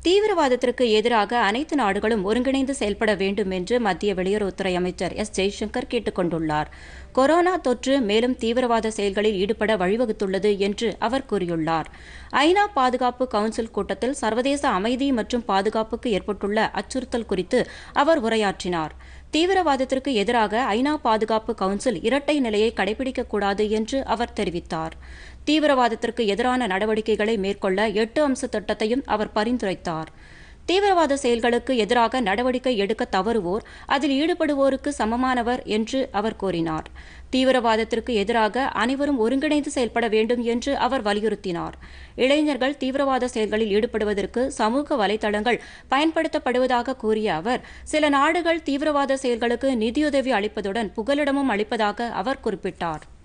தீவிரவாதத்திற்கு எதிராக அனைத்து நாடுகளும் ஒருங்கிணைந்து செயல்பட வேண்டும் என்று மத்திய வெளியுறவுத்துறை அமைச்சர் எஸ் ஜெய்சங்கர் கேட்டுக் கொண்டுள்ளார் கொரோனா தொற்று மேலும் தீவிரவாத செயல்களில் ஈடுபட வழிவகுத்துள்ளது என்று அவர் கூறியுள்ளார் ஐநா பாதுகாப்பு கவுன்சில் கூட்டத்தில் சர்வதேச அமைதி மற்றும் பாதுகாப்புக்கு ஏற்பட்டுள்ள அச்சுறுத்தல் குறித்து அவர் உரையாற்றினார் தீவிரவாதத்திற்கு எதிராக ஐநா பாதுகாப்பு கவுன்சில் இரட்டை நிலையை கடைபிடிக்கக்கூடாது என்று அவர் தெரிவித்தார் தீவிரவாதத்திற்கு எதிரான நடவடிக்கைகளை மேற்கொள்ள எட்டு அம்ச திட்டத்தையும் அவர் பரிந்துரைத்தார் தீவிரவாத செயல்களுக்கு எதிராக நடவடிக்கை எடுக்க தவறுவோர் அதில் ஈடுபடுவோருக்கு சமமானவர் என்று அவர் கூறினார் தீவிரவாதத்திற்கு எதிராக அனைவரும் ஒருங்கிணைந்து செயல்பட வேண்டும் என்று அவர் வலியுறுத்தினார் இளைஞர்கள் தீவிரவாத செயல்களில் ஈடுபடுவதற்கு சமூக வலைதளங்கள் பயன்படுத்தப்படுவதாக கூறிய அவர் சில நாடுகள் தீவிரவாத செயல்களுக்கு நிதியுதவி அளிப்பதுடன் புகலிடமும் அளிப்பதாக அவர் குறிப்பிட்டார்